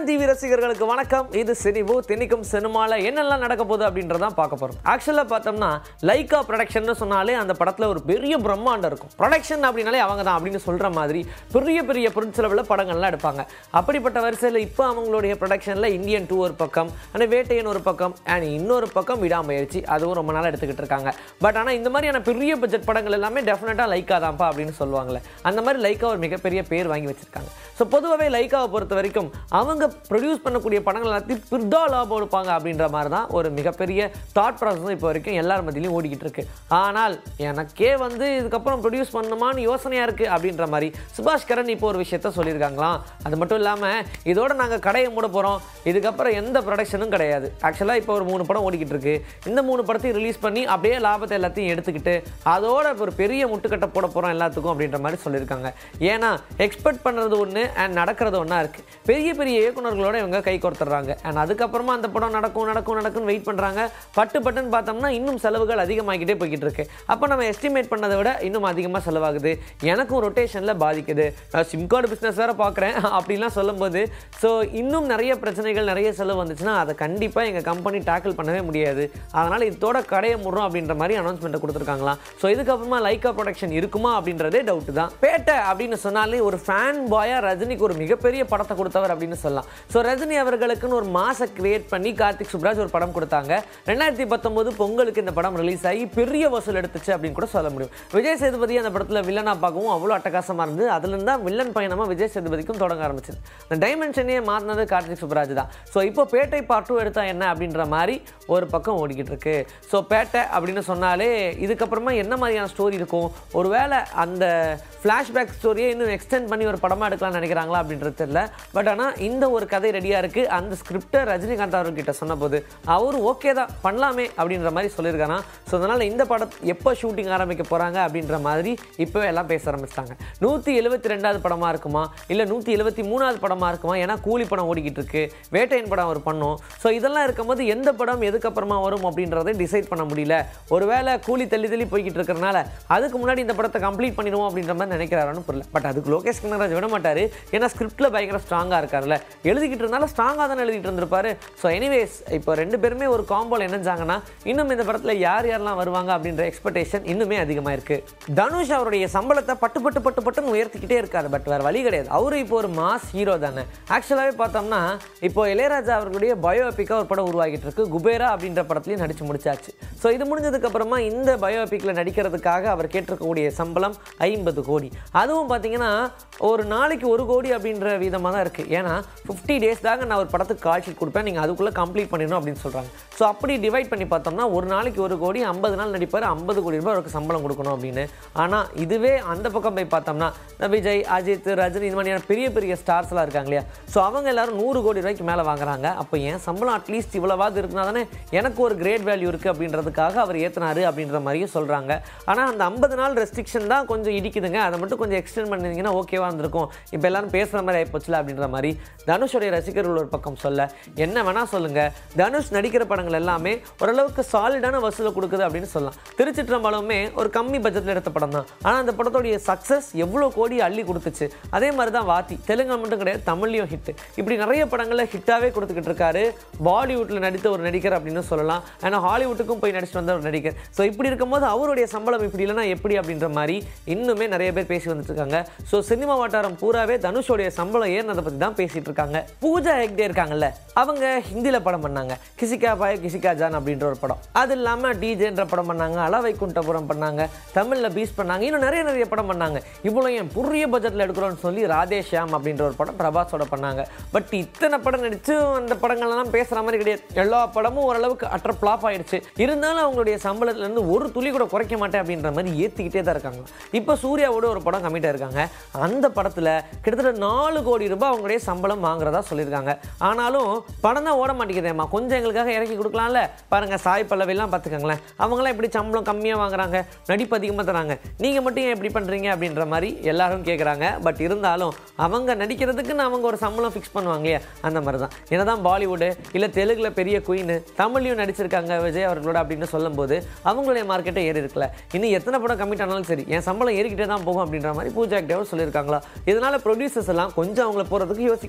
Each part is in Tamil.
டிவி ரசிகர்களுக்கு வணக்கம் இது சினிபு திணிக்கும் சினிமால என்னெல்லாம் நடக்க போகுது அப்படின்றதான் பார்க்க போறோம் ஆக்சுவலா பார்த்தோம்னா லைகா ப்ரொடக்ஷன் சொன்னாலே அந்த படத்துல ஒரு பெரிய பிரம்மாண்டம் இருக்கும் ப்ரொடக்ஷன் அப்படின்னாலே அவங்க தான் அப்படின்னு சொல்ற மாதிரி பெரிய பெரிய பொருட்செலவில் படங்கள்லாம் எடுப்பாங்க அப்படிப்பட்ட வரிசையில் இப்போ அவங்களுடைய ப்ரொடக்ஷனில் இந்தியன் டூ ஒரு பக்கம் அந்த வேட்டையன் ஒரு பக்கம் அண்ட் இன்னொரு பக்கம் விடாமுயற்சி அதுவும் ரொம்ப நாளாக எடுத்துக்கிட்டு இருக்காங்க பட் ஆனால் இந்த மாதிரியான பெரிய பட்ஜெட் படங்கள் எல்லாமே டெஃபினட்டாக லைக்கா தான்ப்பா அப்படின்னு சொல்லுவாங்களே அந்த மாதிரி லைக்கா ஒரு மிகப்பெரிய பேர் வாங்கி வச்சிருக்காங்க ஸோ பொதுவாகவே லைக்காவை பொறுத்த வரைக்கும் அவங்க ப்ரொடியூஸ் பண்ணக்கூடிய படங்கள் எல்லாத்தையும் பிர்தா லாபம் எடுப்பாங்க அப்படின்ற மாதிரி தான் ஒரு மிகப்பெரிய தாட் ப்ராசஸும் இப்போ வரைக்கும் எல்லார் மத்தியிலையும் ஓடிக்கிட்டு இருக்கு ஆனால் எனக்கே வந்து இதுக்கப்புறம் ப்ரொடியூஸ் பண்ணணுமான்னு யோசனையாக இருக்குது அப்படின்ற மாதிரி சுபாஷ் கரன் இப்போ ஒரு விஷயத்த சொல்லியிருக்காங்களாம் அது மட்டும் இல்லாமல் இதோட நாங்கள் கடையை மூட போகிறோம் இதுக்கப்புறம் எந்த ப்ரொடக்ஷனும் கிடையாது ஆக்சுவலாக இப்போ ஒரு மூணு படம் ஓடிக்கிட்டு இருக்கு இந்த மூணு படத்தையும் ரிலீஸ் பண்ணி அப்படியே லாபத்தை எல்லாத்தையும் எடுத்துக்கிட்டு அதோட ஒரு பெரிய முட்டுக்கட்டை போட போகிறோம் எல்லாத்துக்கும் அப்படின்ற மாதிரி சொல்லியிருக்காங்க ஏன்னா எக்ஸ்பெக்ட் பண்ணுறது ஒன்று அண்ட் நடக்கிறது ஒன்றா இருக்குது பெரிய பெரிய இயக்குனர்களோட இவங்க கை கோர்த்துறாங்க அண்ட் அதுக்கப்புறமா அந்த படம் நடக்கும் நடக்கும் நடக்கும்னு வெயிட் பண்ணுறாங்க பட்டு பட்டுன்னு பார்த்தோம்னா இன்னும் செலவுகள் அதிகமாகிட்டே போய்கிட்டு இருக்கு அப்போ நம்ம எஸ்டிமேட் பண்ணதை விட இன்னும் அதிகமாக செலவாகுது எனக்கும் ரொட்டேஷனில் பாதிக்குது நான் சிம் கார்டு பிஸ்னஸ் வேறு பார்க்குறேன் அப்படிலாம் சொல்லும்போது ஸோ இன்னும் நிறைய பிரச்சனைகள் நிறைய செலவு வந்துச்சுன்னா அதை கண்டிப்பாக எங்கள் கம்பெனி டேக்கிள் பண்ணவே முடியாது அதனால் இதோட கடையை முடுறோம் அப்படின்ற மாதிரி அனௌன்ஸ்மெண்ட்டை கொடுத்துருக்காங்களாம் ஸோ இதுக்கப்புறமா லைக்கா ப்ரொடக்ஷன் இருக்குமா அப்படின்றதே டவுட் தான் பேட்டை அப்படின்னு சொன்னாலே ஒரு ஃபேன் பாயா ரஜினிக்கு ஒரு மிகப்பெரிய படத்தை கொடுத்தவர் அப்படின்னு சொல்லலாம் ஸோ ரஜினி அவர்களுக்குன்னு ஒரு மாசை கிரியேட் பண்ணி கார்த்திக் சுப்ராஜ் ஒரு படம் கொடுத்தாங்க ரெண்டாயிரத்தி பத்தொம்போது பொங்கலுக்கு இந்த படம் ரிலீஸ் ஆகி பெரிய வசூல் எடுத்துச்சு அப்படின்னு கூட சொல்ல முடியும் விஜய் சேதுபதி அந்த படத்தில் வில்லனா பார்க்கவும் அவ்வளோ அட்டகாசமாக இருந்தது அதுலேருந்து தான் வில்லன் பயணமாக விஜய் சேதுபதிக்கும் தொடங்க ஆரம்பிச்சது இந்த டைமென்ஷனையே மாறினது கார்த்திக் சுப்ராஜ் தான் ஸோ இப்போ பேட்டை பார்ட் டூ எடுத்தா என்ன அப்படின்ற மாதிரி ஒரு பக்கம் ஓடிக்கிட்டு இருக்கு ஸோ பேட்டை அப்படின்னு சொன்னாலே இதுக்கப்புறமா என்ன மாதிரியான ஸ்டோரி இருக்கும் ஒருவேளை அந்த ஃப்ளாஷ்பேக் ஸ்டோரியை இன்னும் எக்ஸ்டெண்ட் பண்ணி ஒரு படமாக எடுக்கலாம்னு நினைக்கிறாங்களா அப்படின்றது தெரியல பட் ஆனால் இந்த ஒரு கதை ரெடியாக இருக்குது அந்த ஸ்கிரிப்டை ரஜினிகாந்த் அவர்கிட்ட சொன்னபோது அவர் ஓகே தான் பண்ணலாமே அப்படின்ற மாதிரி சொல்லியிருக்காராம் ஸோ அதனால் இந்த படம் எப்போ ஷூட்டிங் ஆரம்பிக்க போகிறாங்க அப்படின்ற மாதிரி இப்போவே எல்லாம் பேச ஆரம்பிச்சிட்டாங்க நூற்றி எழுபத்தி ரெண்டாவது படமாக இருக்குமா இல்லை நூற்றி எழுபத்தி மூணாவது படமாக இருக்குமா ஏன்னா கூலி படம் ஓடிக்கிட்டு இருக்கு வேட்டையன் படம் அவர் பண்ணோம் ஸோ இதெல்லாம் இருக்கும்போது எந்த படம் எதுக்கப்புறமா வரும் அப்படின்றத டிசைட் பண்ண முடியல ஒருவேளை கூலி தள்ளி தள்ளி போய்கிட்டு இருக்கிறனால அதுக்கு முன்னாடி இந்த படத்தை கம்ப்ளீட் பண்ணிடுவோம் அப்படின்ற மாதிரி நினைக்கிறாருன்னு புரியல பட் அதுக்கு லோகேஷ் கனகராஜ் விட மாட்டார் ஏன்னா ஸ்கிரிப்டில் பயங்கர ஸ்ட்ராங்காக இருக்கார்ல எழுதிக்கிட்டு இருந்தாலும் ஸ்ட்ராங்காக தானே எழுதிட்டு இருந்திருப்பாரு ஸோ எனிவேஸ் இப்போ ரெண்டு பேருமே ஒரு காம்போல இணைஞ்சாங்கன்னா இன்னும் இந்த படத்தில் யார் யாரெல்லாம் வருவாங்க அப்படின்ற எக்ஸ்பெக்டேஷன் இன்னுமே அதிகமாக இருக்கு தனுஷ் அவருடைய சம்பளத்தை பட்டு பட்டு பட்டு பட்டுன்னு உயர்த்திக்கிட்டே இருக்காரு பட் வேறு வழி கிடையாது அவரு இப்போ ஒரு மாஸ் ஹீரோ தானே ஆக்சுவலாகவே பார்த்தோம்னா இப்போ இளையராஜா அவர்களுடைய பயோபிக்காக ஒரு படம் உருவாகிட்டு இருக்கு குபேரா அப்படின்ற படத்துலையும் நடிச்சு முடிச்சாச்சு ஸோ இது முடிஞ்சதுக்கு அப்புறமா இந்த பயோபிக்கில் நடிக்கிறதுக்காக அவர் கேட்டிருக்கக்கூடிய சம்பளம் ஐம்பது கோடி அதுவும் பார்த்தீங்கன்னா ஒரு நாளைக்கு ஒரு கோடி அப்படின்ற விதமாக தான் இருக்குது ஏன்னா ஃபிஃப்டி டேஸ் தாங்க நான் ஒரு படத்துக்கு கால் ஷீட் கொடுப்பேன் நீங்கள் அதுக்குள்ளே கம்ப்ளீட் பண்ணிடணும் அப்படின்னு சொல்கிறாங்க ஸோ அப்படி டிவைட் பண்ணி பார்த்தோம்னா ஒரு நாளைக்கு ஒரு கோடி ஐம்பது நாள் நடிப்பார் ஐம்பது கோடி ரூபாய் அவருக்கு சம்பளம் கொடுக்கணும் அப்படின்னு ஆனால் இதுவே அந்த பக்கம் போய் பார்த்தோம்னா இந்த விஜய் அஜித் ரஜினி இந்த மாதிரியான பெரிய பெரிய ஸ்டார்ஸ்லாம் இருக்காங்க இல்லையா ஸோ அவங்க எல்லாரும் நூறு கோடி ரூபாய்க்கு மேலே வாங்குறாங்க அப்போ என் சம்பளம் அட்லீஸ்ட் இவ்வளவாது இருக்குன்னா தானே எனக்கு ஒரு கிரேட் வேல்யூ இருக்குது அப்படின்றதுக்காக அவர் ஏற்றினாரு அப்படின்ற மாதிரியும் சொல்கிறாங்க ஆனால் அந்த ஐம்பது நாள் ரெஸ்ட்ரிக்ஷன் தான் கொஞ்சம் இடிக்குதுங்க அதை மட்டும் கொஞ்சம் எக்ஸ்டெண்ட் பண்ணிருந்தீங்கன்னா ஓகேவா இருந்திருக்கும் இப்போ எல்லாரும் பேசுகிற மாதிரி ஆயிப்போச்சுல அப்படின்ற மாதிரி தனுஷோடைய ரசிகர்கள் ஒரு பக்கம் சொல்ல என்ன வேணால் சொல்லுங்கள் தனுஷ் நடிக்கிற படங்கள் எல்லாமே ஓரளவுக்கு சாலிடான வசூலை கொடுக்குது அப்படின்னு சொல்லலாம் திருச்சிற்றம்பலமே ஒரு கம்மி பட்ஜெட்டில் எடுத்த படம் தான் ஆனால் அந்த படத்தோடைய சக்ஸஸ் எவ்வளோ கோடி அள்ளி கொடுத்துச்சு அதே மாதிரி தான் வாத்தி தெலுங்கு மட்டும் கிடையாது தமிழ்லையும் ஹிட் இப்படி நிறைய படங்களில் ஹிட்டாகவே கொடுத்துக்கிட்டு இருக்காரு பாலிவுட்டில் நடித்த ஒரு நடிகர் அப்படின்னு சொல்லலாம் ஏன்னா ஹாலிவுட்டுக்கும் போய் நடிச்சிட்டு வந்த ஒரு நடிகர் ஸோ இப்படி இருக்கும்போது அவருடைய சம்பளம் இப்படி இல்லைன்னா எப்படி அப்படின்ற மாதிரி இன்னுமே நிறைய பேர் பேசி வந்துட்டு இருக்காங்க ஸோ சினிமா வட்டாரம் பூராவே தனுஷோடைய சம்பளம் ஏறினதை பற்றி தான் பேசிட்டு இருக்காங்க பூஜா ஹெக்டே இருக்காங்கல்ல அவங்க ஹிந்தியில் படம் பண்ணாங்க கிசிகா பாய் கிசிகா ஜான் அப்படின்ற ஒரு படம் அது இல்லாமல் டிஜேன்ற படம் பண்ணாங்க அளவைக்குண்டபுரம் பண்ணாங்க தமிழில் பீஸ் பண்ணாங்க இன்னும் நிறைய நிறைய படம் பண்ணாங்க இவ்வளோ என் புரிய பட்ஜெட்டில் எடுக்கிறோம்னு சொல்லி ராதேஷியாம் அப்படின்ற ஒரு படம் பிரபாஸோட பண்ணாங்க பட் இத்தனை படம் நடிச்சு அந்த படங்கள்லாம் பேசுகிற மாதிரி கிடையாது எல்லா படமும் ஓரளவுக்கு அற்ற ஃப்ளாப் ஆயிடுச்சு இருந்தாலும் அவங்களுடைய சம்பளத்துலேருந்து ஒரு துளி கூட குறைக்க மாட்டேன் அப்படின்ற மாதிரி ஏற்றிக்கிட்டே தான் இருக்காங்க இப்போ சூர்யாவோட ஒரு படம் கம்மிட்டாக இருக்காங்க அந்த படத்தில் கிட்டத்தட்ட நாலு கோடி ரூபாய் அவங்களுடைய சம்பளம் வாங்குறதா சொல்லியிருக்காங்க ஆனாலும் படம் தான் ஓட மாட்டேங்குதேம்மா கொஞ்சம் எங்களுக்காக இறக்கி கொடுக்கலாம்ல பாருங்க சாய் பல்லவிலாம் பார்த்துக்கங்களேன் அவங்களாம் எப்படி சம்பளம் கம்மியாக வாங்குறாங்க நடிப்பு அதிகமாக தராங்க நீங்கள் மட்டும் ஏன் எப்படி பண்ணுறீங்க அப்படின்ற மாதிரி எல்லாரும் கேட்குறாங்க பட் இருந்தாலும் அவங்க நடிக்கிறதுக்குன்னு அவங்க ஒரு சம்பளம் ஃபிக்ஸ் பண்ணுவாங்க இல்லையா அந்த மாதிரி தான் என்னதான் பாலிவுட்டு இல்லை தெலுங்குல பெரிய குயின் தமிழ்லையும் நடிச்சிருக்காங்க விஜய் அவர்களோட அப்படின்னு சொல்லும்போது அவங்களுடைய மார்க்கெட்டை ஏறி இருக்குல்ல இன்னும் எத்தனை படம் கம்மிட் ஆனாலும் சரி என் சம்பளம் ஏறிக்கிட்டே தான் போகும் அப்படின்ற மாதிரி பூஜா தேவர் சொல்லியிருக்காங்களா இதனால ப்ரொடியூசர்ஸ் எல்லாம் கொஞ்சம் அவங்கள போகிறதுக்கு யோசிக்கிறாங்க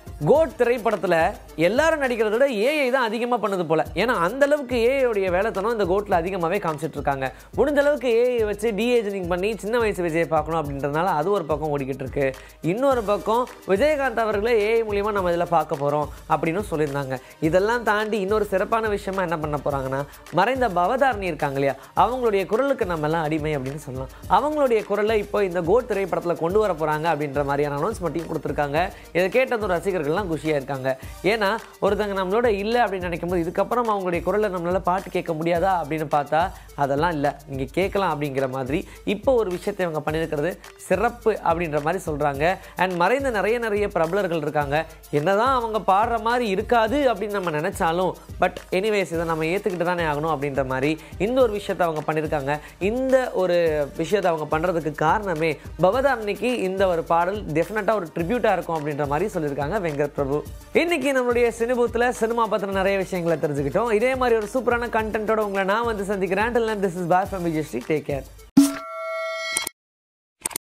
கோட் திரைப்படத்தில் எல்லாரும் நடிக்கிறத விட ஏஐ தான் அதிகமாக பண்ணுது போல ஏன்னா அந்த அளவுக்கு ஏஐடைய வேலைத்தனம் இந்த கோட்டில் அதிகமாகவே காமிச்சிட்டு இருக்காங்க முடிஞ்ச அளவுக்கு ஏஐ வச்சு டிஏஜினிங் பண்ணி சின்ன வயசு விஜயை பார்க்கணும் அப்படின்றதுனால அது ஒரு பக்கம் ஓடிக்கிட்டு இருக்கு இன்னொரு பக்கம் விஜயகாந்த் அவர்களே ஏஐ மூலியமாக நம்ம இதில் பார்க்க போகிறோம் அப்படின்னு சொல்லியிருந்தாங்க இதெல்லாம் தாண்டி இன்னொரு சிறப்பான விஷயமா என்ன பண்ண போகிறாங்கன்னா மறைந்த பவதாரணி இருக்காங்க இல்லையா அவங்களுடைய குரலுக்கு நம்ம எல்லாம் அடிமை அப்படின்னு சொல்லலாம் அவங்களுடைய குரலை இப்போ இந்த கோட் திரைப்படத்தில் கொண்டு வர போகிறாங்க அப்படின்ற மாதிரியான அனௌன்ஸ்மெண்ட்டையும் கொடுத்துருக்காங்க இதை கேட்டதும் ரசிகர்கள்லாம் குஷியாக இருக்காங்க ஏன்னா ஒருத்தங்க நம்மளோட இல்லை அப்படின்னு நினைக்கும் போது இதுக்கப்புறம் அவங்களுடைய குரலை நம்மளால பாட்டு கேட்க முடியாதா அப்படின்னு பார்த்தா அதெல்லாம் இல்லை நீங்கள் கேட்கலாம் அப்படிங்கிற மாதிரி இப்போ ஒரு விஷயத்தை இவங்க பண்ணியிருக்கிறது சிறப்பு அப்படின்ற மாதிரி சொல்கிறாங்க அண்ட் மறைந்த நிறைய நிறைய பிரபலர்கள் இருக்காங்க என்னதான் அவங்க பாடுற மாதிரி இருக்காது அப்படின்னு நம்ம நினச்சாலும் பட் எனிவேஸ் இதை நம்ம ஏற்றுக்கிட்டு தானே ஆகணும் அப்படின்ற மாதிரி இந்த ஒரு விஷயத்தை அவங்க பண்ணியிருக்காங்க இந்த ஒரு விஷயத்தை அவங்க பண்ணுறதுக்கு காரணமே பவதாரணிக்கு இந்த ஒரு பாடல் டெஃபினட்டாக ஒரு ட்ரிபியூட்டாக இருக்கும் அப்படின்ற மாதிரி சொல்லியிருக்காங்க வெங்கட் பிரபு இன்னைக்கு நம்மளுடைய சினிபூத்தில் சினிமா பற்றின நிறைய விஷயங்களை தெரிஞ்சுக்கிட்டோம் இதே மாதிரி ஒரு சூப்பரான கண்டென்ட்டோட உங்களை நான் வந்து சந்திக்கிறேன் this is boy from Vijayashree take care